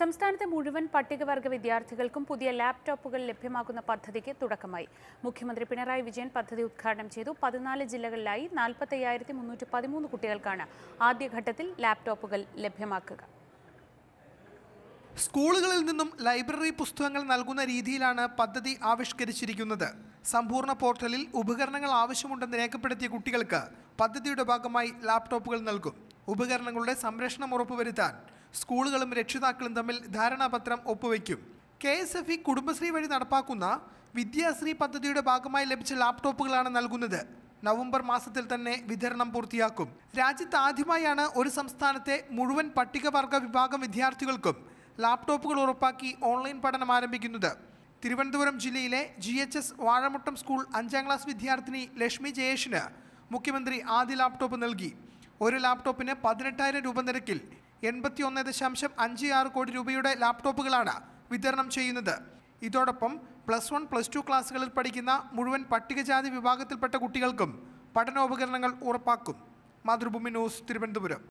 സംസ്ഥാനത്തെ മുഴുവൻ പട്ടികവർഗ വിദ്യാർത്ഥികൾക്കും പുതിയ ലാപ്ടോപ്പുകൾ ലഭ്യമാക്കുന്ന പദ്ധതിക്ക് തുടക്കമായി മുഖ്യമന്ത്രി പിണറായി വിജയൻ പദ്ധതി ഉദ്ഘാടനം ചെയ്തു പതിനാല് ജില്ലകളിലായി നാൽപ്പത്തയ്യായിരത്തി മുന്നൂറ്റി പതിമൂന്ന് കുട്ടികൾക്കാണ് ആദ്യഘട്ടത്തിൽ ലാപ്ടോപ്പുകൾ ലഭ്യമാക്കുക സ്കൂളുകളിൽ നിന്നും ലൈബ്രറി പുസ്തകങ്ങൾ നൽകുന്ന രീതിയിലാണ് പദ്ധതി ആവിഷ്കരിച്ചിരിക്കുന്നത് സമ്പൂർണ്ണ പോർട്ടലിൽ ഉപകരണങ്ങൾ ആവശ്യമുണ്ടെന്ന് രേഖപ്പെടുത്തിയ കുട്ടികൾക്ക് പദ്ധതിയുടെ ഭാഗമായി ലാപ്ടോപ്പുകൾ നൽകും ഉപകരണങ്ങളുടെ സംരക്ഷണം ഉറപ്പുവരുത്താൻ സ്കൂളുകളും രക്ഷിതാക്കളും തമ്മിൽ ധാരണാപത്രം ഒപ്പുവെക്കും K S F E Kudumbashree വഴി നടപ്പാക്കുന്ന വിദ്യാശ്രീ പദ്ധതിയുടെ ഭാഗമായി ലഭിച്ച ലാപ്ടോപ്പുകളാണ് നൽകുന്നത് നവംബർ മാസത്തിൽ തന്നെ വിതരണം പൂർത്തിയാക്കും രാജ്യത്ത് ആദ്യമായാണ് ഒരു സംസ്ഥാനത്തെ മുഴുവൻ പട്ടികവർഗ വിഭാഗം വിദ്യാർത്ഥികൾക്കും ലാപ്ടോപ്പുകൾ ഉറപ്പാക്കി ഓൺലൈൻ പഠനം ആരംഭിക്കുന്നത് തിരുവനന്തപുരം ജില്ലയിലെ G H S Vazhamuttam school അഞ്ചാം ക്ലാസ് വിദ്യാർത്ഥിനി ലക്ഷ്മി ജയേഷിന് മുഖ്യമന്ത്രി ആദ്യ ലാപ്ടോപ്പ് നൽകി ഒരു ലാപ്ടോപ്പിന് പതിനെട്ടായിരം രൂപ നിരക്കിൽ എൺപത്തി ഒന്ന് ദശാംശം അഞ്ച് ആറ് കോടി രൂപയുടെ ലാപ്ടോപ്പുകളാണ് വിതരണം ചെയ്യുന്നത് ഇതോടൊപ്പം പ്ലസ് വൺ പ്ലസ് ടു ക്ലാസ്സുകളിൽ പഠിക്കുന്ന മുഴുവൻ പട്ടികജാതി വിഭാഗത്തിൽപ്പെട്ട കുട്ടികൾക്കും പഠനോപകരണങ്ങൾ ഉറപ്പാക്കും മാതൃഭൂമി ന്യൂസ് തിരുവനന്തപുരം